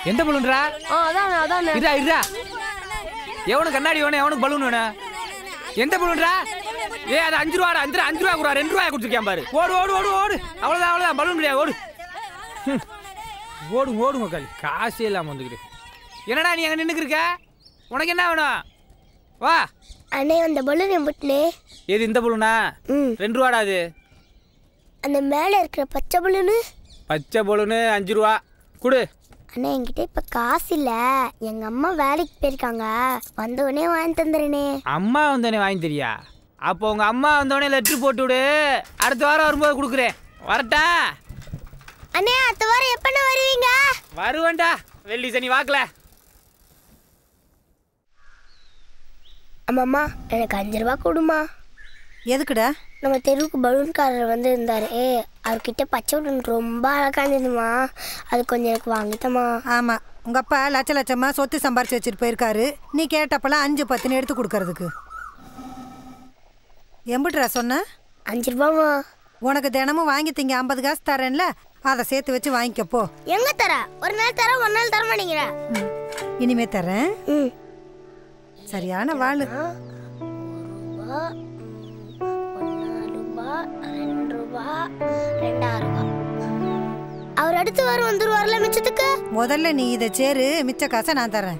எந்த பலூன்ரா ஆ அதான் அதான் இதா இதா எவனுக்கு கண்ணாடி வேணும் எவனுக்கு பலூன் வேணும் எந்த பலூன்ரா ஏ அது அஞ்சு ரூபா அஞ்சு ரூபா, அஞ்சு ரூபா குறா ரெண்டு ரூபாய் கொடுத்துருக்கேன் பாரு ஓடு ஓடு ஓடு ஓடு அவ்வளோதான் அவ்வளோதான் பலூன் கிடையாது ஓடு ஹம். ஓடு ஓடு மக்கள் காசே இல்லாமல் வந்துக்கிட்டு என்னடா நீ அங்கே நின்றுக்கு இருக்க உனக்கு என்ன வேணும் வா அண்ணே அந்த பலூன் எம்பிட்டுனே எது இந்த பலூனா ம் ரெண்டு ரூபாடா அது அந்த மேலே இருக்கிற பச்சை பலூனு பச்சை பலூனு அஞ்சு ரூபா கொடு அண்ணா என்கிட்ட இப்போ காசு இல்லை எங்கள் அம்மா வேலைக்கு போயிருக்காங்க வந்த உடனே வாங்கி தந்துடுறேனே அம்மா வந்தோடனே வாங்கி தெரியா அப்போ உங்கள் அம்மா வந்தோடனே லெட்ரு போட்டு விடு அடுத்த வாரம் வரும்போது கொடுக்குறேன் வரட்டா அண்ணே அடுத்த வாரம் எப்பண்ணே வருவீங்க வருவேன்டா வெள்ளி சனி வாக்கல ஆமாம்மா எனக்கு அஞ்சு ரூபா கொடுமா எதுக்குடா நம்ம தெருவுக்கு பலூன்காரர் வந்து இருந்தாரு அவர்கிட்ட பச்சை பலூன் ரொம்ப அழகா இருந்ததுமா அது கொஞ்சம் எனக்கு வாங்கித்தமா ஆமா உங்க அப்பா லட்ச லட்சமா சொத்து சம்பாரிச்சு வச்சுட்டு போயிருக்காரு நீ கேட்டப்பெல்லாம் அஞ்சு பத்துன்னு எடுத்து கொடுக்கறதுக்கு எம்பிட்றா சொன்ன அஞ்சு ரூபாமா உனக்கு தினமும் வாங்கி திங்க ஐம்பது காசு தரேன்ல அதை சேர்த்து வச்சு வாங்கிக்க போ எங்க தர ஒரு நாள் தர ஒரு நாள் தர மாட்டேங்கிற ம். இனிமே தரேன் ம் சரியான வாழு ரூபா ஒன்றா ரூபா ரெண்டு ரூபா ரெண்டாயிரம் ரூபா அவர் அடுத்து வரும் வந்துருவார்ல மிச்சத்துக்கு முதல்ல நீ இதை சேரு மிச்ச காசை நான் தரேன்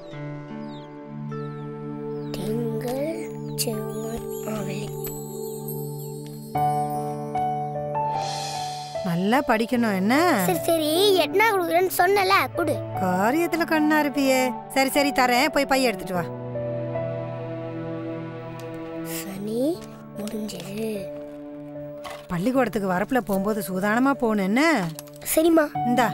திங்கள் செவ்வாய் வெள்ளி நல்லா படிக்கணும் என்ன சரி சரி எட்னா கொடுக்குறேன்னு சொன்னல கொடு காரியத்துல கண்ணா இருப்பியே சரி சரி தரேன் போய் பைய எடுத்துட்டு வா சனி முடிஞ்சது பள்ளிக்கூடத்துக்கு வரப்புல போகும்போது சூதானமா போகணும் என்ன சரிம்மா இந்தா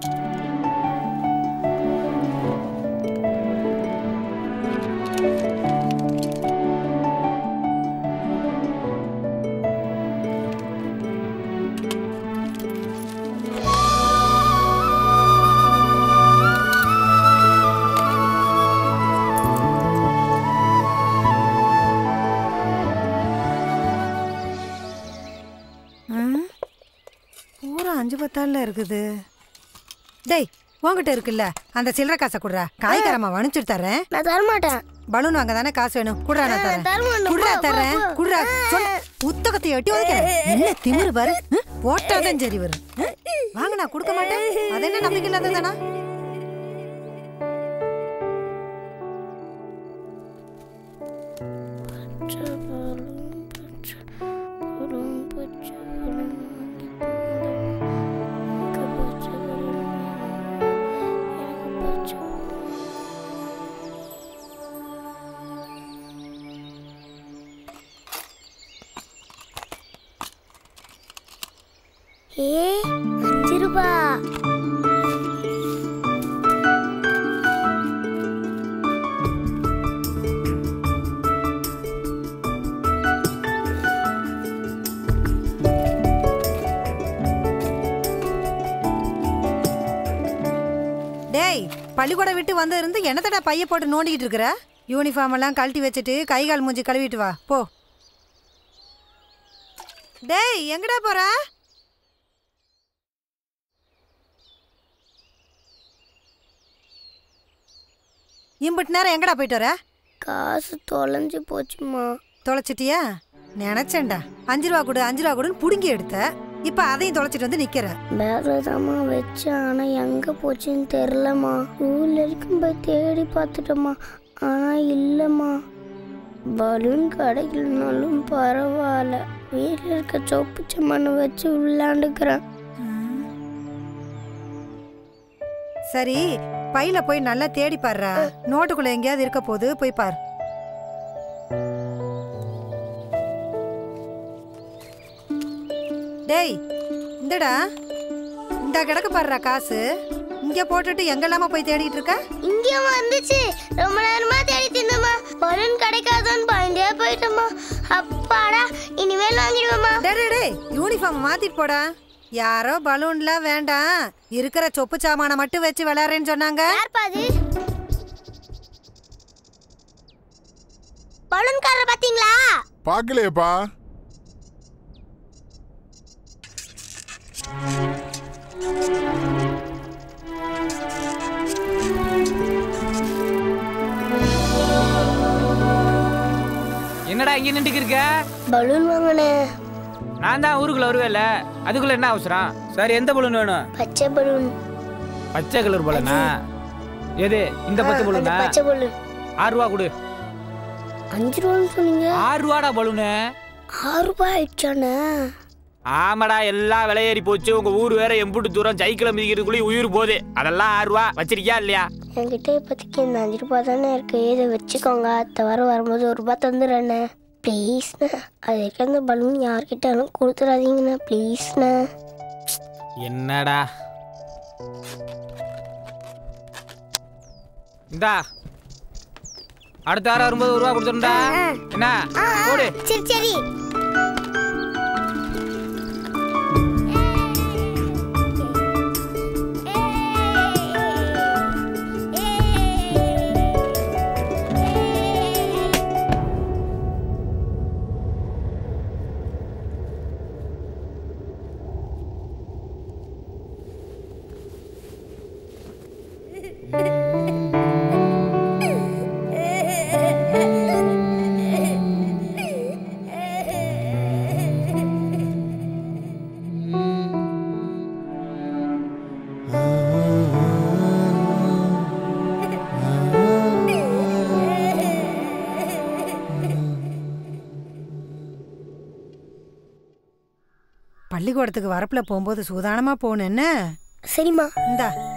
ம், பூரா அஞ்சு பத்தால இருக்குது டேய் உன்கிட்ட இருக்குல்ல அந்த சில்லறை காசை குடுறா காய்கரமா வணிச்சுட்டு தரேன் நான் தரமாட்டேன் பலூன் வாங்க தானே காசு வேணும் குடுறா நான் தரேன் தரமாட்டேன். குடுறா போ, தரேன் போ, போ. குடுறா சொல் புத்தகத்தை எட்டி வைக்கிறேன் என்ன திமிரு பாரு ம், போட்டாதான் சரி வரும் ம், வாங்க நான் கொடுக்க மாட்டேன் அது என்ன நம்பிக்கை இல்லாததானா ஏ அஞ்சு ரூபா டேய் பள்ளிக்கூடம் விட்டு வந்து இருந்து என்னத்தடா பைய போட்டு நோண்டிக்கிட்டு இருக்கிற யூனிஃபார்ம் எல்லாம் கழட்டி வச்சுட்டு கை கால் மூஞ்சி கழுவிட்டு வா போ டேய் எங்கடா போற இம்புட்டு நேரம் எங்கடா போயிட்டு வர காசு தொலைஞ்சு போச்சுமா தொலைச்சிட்டியா நினைச்சேன்டா அஞ்சு ரூபா கொடு அஞ்சு ரூபா கொடுன்னு புடுங்கி எடுத்த இப்ப அதையும் தொலைச்சிட்டு வந்து நிக்கிற பேக்ல தாம்மா வச்சேன் ஆனா எங்க போச்சுன்னு தெரிலம்மா ஸ்கூல்ல இருக்கும் போய் தேடி பார்த்துட்டோம்மா ஆனா இல்லம்மா பலூன் கிடைக்கலனாலும் பரவாயில்ல வீட்டில் இருக்க சொப்பு சம்மண்ணை வச்சு விளையாண்டுக்கிறேன் சரி பையில போய் நல்லா தேடி பாருடா நோட்டுக்குள்ள எங்கேயாவது இருக்க போது போய் பார் டேய் இந்தடா இந்த கிடக்கு பாருடா காசு இங்க போட்டுட்டு எங்கெல்லாம போய் தேடிட்டு இருக்க இங்கேயும் வந்துச்சு ரொம்ப நேரமா தேடி தின்னம்மா பலூன் கிடைக்காதான்னு பயந்தே போயிட்டோம்மா அப்பாடா இனிமேல் வாங்கிடுவேம்மா டேய் டேய், டேய் யூனிஃபார்ம் மாத்திட்டு போடா யாரோ பலூன்லாம் வேண்டாம் இருக்கிற சொப்பு சாமானை மட்டும் வச்சு விளையாடுறேன்னு சொன்னாங்க யார் பாது பலூன்காரர் பாத்தீங்களா பார்க்கலையேப்பா நின்றுக்கு இருக்க பலூன் வாங்கினே நான் தான் ஊருக்குள்ள வருவேல அதுக்குள்ள என்ன அவசரம் சரி எந்த பலூன் வேணும் பச்சை பலூன் பச்சை கலர் பலூனா எது இந்த பச்சை அந்த பலூனா பச்சை பலூன் ஆறு ரூபா கொடு அஞ்சு ரூபான்னு சொன்னீங்க ஆறு ரூபாடா பலூனு ஆறு ரூபாய் ஆயிடுச்சானே ஆமாடா எல்லாம் விலை ஏறி போச்சு உங்க ஊர் வேற எம்புட்டு தூரம் சைக்கிளை மிதிக்கிறதுக்குள்ளே உயிர் போகுது அதெல்லாம் ஆறு ரூபா வச்சிருக்கியா இல்லையா என்கிட்ட இப்போதைக்கு இந்த அஞ்சு ரூபாய் தானே இருக்கு இதை வச்சுக்கோங்க அடுத்த வாரம் வரும்போது ஒரு ரூபாய் தந்துடுறேண்ணே ப்ளீஸ்ண்ணே அது வரைக்கும் அந்த பலூன் யார்கிட்டாலும் கொடுத்துடாதீங்கண்ணே ப்ளீஸ்ண்ணே என்னடா இந்தா அடுத்த வாரம் வரும்போது ஒரு ரூபா கொடுத்துருண்டா என்ன போடு சரி சரி பள்ளிக்கூடத்துக்கு வரப்புல போகும்போது சூதானமா போகணும் என்ன சரிம்மா இந்தா